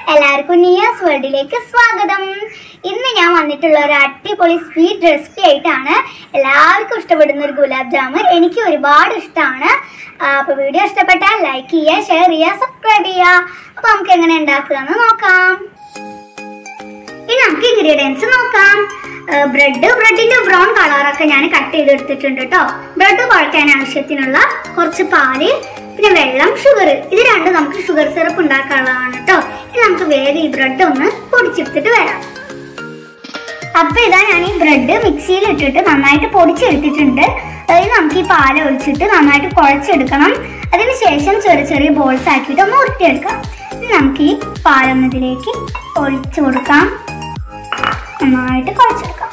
എല്ലാവർക്കും നിയാസ് വേൾഡിലേക്ക് സ്വാഗതം ഇന്ന് ഞാൻ വന്നിട്ടുള്ള ഒരു അടിപൊളി സ്വീറ്റ് റെസിപ്പി ആയിട്ടാണ് എല്ലാവർക്കും ഇഷ്ടപ്പെടുന്ന ഒരു ഗുലാബ് ജാമുൻ എനിക്ക് ഒരുപാട് ഇഷ്ടമാണ് അപ്പോൾ വീഡിയോ ഇഷ്ടപ്പെട്ടാൽ ലൈക്ക് ചെയ്യുക ഷെയർ ചെയ്യുക സബ്സ്ക്രൈബ് ചെയ്യുക അപ്പോൾ നമുക്ക് എങ്ങനെ ഉണ്ടാക്കുക എന്ന് നോക്കാം ഇനി നമുക്ക് ഇൻഗ്രീഡിയൻസ് നോക്കാം ബ്രെഡ് ബ്രെഡിന്റെ ബ്രൗൺ കളറൊക്കെ ഞാൻ കട്ട് ചെയ്തെടുത്തിട്ടുണ്ട് കേട്ടോ ബ്രെഡ് കുഴക്കാൻ ആവശ്യത്തിനുള്ള കുറച്ച് പാല് പിന്നെ വെള്ളം ഷുഗർ ഇത് രണ്ടും നമുക്ക് ഷുഗർ സിറപ്പ് ഉണ്ടാക്കാനുള്ളതാണ് കേട്ടോ ഇനി നമുക്ക് വേഗം ഈ ബ്രെഡ് ഒന്ന് പൊടിച്ചെടുത്തിട്ട് വരാം അപ്പൊ ഇതാ ഞാൻ ഈ ബ്രെഡ് മിക്സിയിൽ ഇട്ടിട്ട് നന്നായിട്ട് പൊടിച്ചെടുത്തിട്ടുണ്ട് അതിന് നമുക്ക് ഈ പാല് ഒഴിച്ചിട്ട് നന്നായിട്ട് കുഴച്ചെടുക്കണം അതിനുശേഷം ചെറിയ ചെറിയ ബോൾസ് ആക്കിയിട്ട് ഒന്ന് ഉരുട്ടിയെടുക്കാം ഇനി നമുക്ക് ഈ പാലൊന്ന് ഇതിലേക്ക് ഒഴിച്ചു കൊടുക്കാം നന്നായിട്ട് കുഴച്ചെടുക്കാം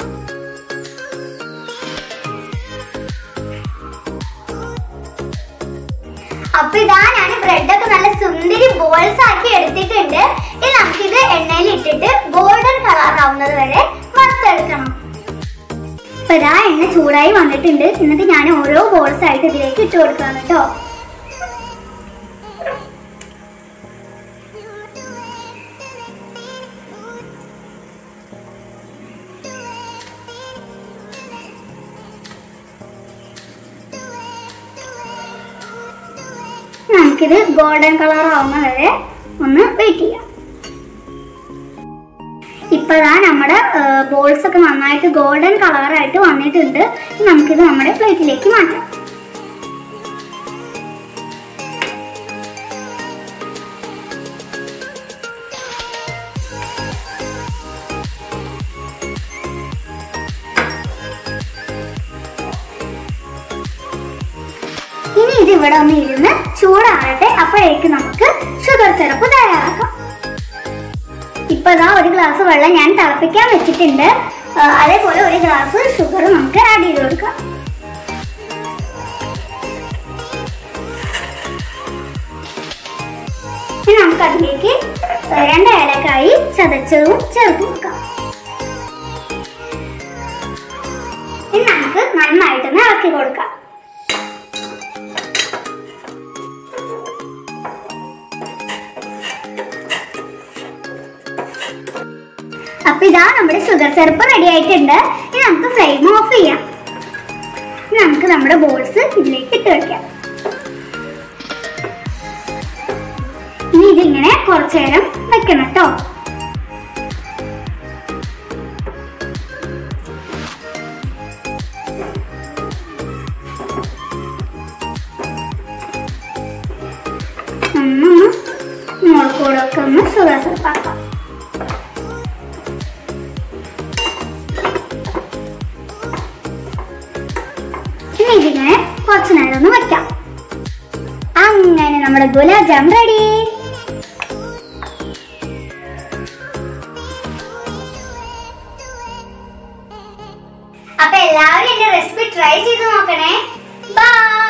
അപ്പൊ ഇതാ ഞാൻ ബ്രെഡ് ഒക്കെ നല്ല സുന്ദരി ബോൾസ് ആക്കി എടുത്തിട്ടുണ്ട് ഇനി നമുക്കിത് എണ്ണയിൽ ഇട്ടിട്ട് ഗോൾഡൻ കളർ ആവുന്നത് വരെ വറുത്തെടുക്കണം അപ്പൊ ഇതാ എണ്ണ ചൂടായി വന്നിട്ടുണ്ട് എന്നിട്ട് ഞാൻ ഓരോ ബോൾസ് ആയിട്ട് ഇതിലേക്ക് ഇട്ട് കൊടുക്കണം കേട്ടോ നമുക്കിത് ഗോൾഡൻ കളർ ആവുന്ന വരെ ഒന്ന് വെയിറ്റ് ചെയ്യാം ഇപ്പതാ നമ്മുടെ ബോൾസ് ഒക്കെ നന്നായിട്ട് ഗോൾഡൻ കളറായിട്ട് വന്നിട്ടുണ്ട് ഇനി നമുക്കിത് നമ്മുടെ പ്ലേറ്റിലേക്ക് മാറ്റാം ഇനി ഇത് ഇവിടെ ഒന്ന് ഇരുന്ന് ചൂടാറട്ടെ അപ്പോഴേക്ക് നമുക്ക് ഷുഗർ സിറപ്പ് തയ്യാറാക്കാം ഇപ്പൊ ദാ ഒരു ഗ്ലാസ് വെള്ളം ഞാൻ തിളപ്പിക്കാൻ വെച്ചിട്ടുണ്ട് ആ, അതേപോലെ ഒരു ഗ്ലാസ് ഷുഗർ നമുക്ക് ആഡ് ചെയ്ത് കൊടുക്കാം ഇനി നമുക്ക് അതിലേക്ക് രണ്ട് ഏലക്കായി ചതച്ചതും ചേർത്ത് കൊടുക്കാം ഇനി നമുക്ക് നന്നായിട്ടൊന്ന് ഇളക്കി കൊടുക്കാം അപ്പൊ ഇതാ നമ്മുടെ ഷുഗർ സിറപ്പ് റെഡി ആയിട്ടുണ്ട് ഇനി നമുക്ക് ഫ്ലെയിം ഓഫ് ചെയ്യാം ഇനി നമുക്ക് നമ്മുടെ ബോൾസ് ഇതിലേക്ക് ഇട്ട് വെക്കാം ഇനി ഇതിങ്ങനെ കുറച്ചു നേരം വെക്കണം കേട്ടോ ഒന്ന് മുളക്കൂടൊക്കെ ഒന്ന് ഷുഗർ സിറപ്പ് ആക്കാം ഇനി ഇതിങ്ങനെ കുറച്ചു നേരം ഒന്ന് വെക്കാം അങ്ങനെ നമ്മുടെ ഗുലാബ് ജാം റെഡി അപ്പൊ എല്ലാവരും എന്റെ റെസിപ്പി ട്രൈ ചെയ്ത് നോക്കണേ ബൈ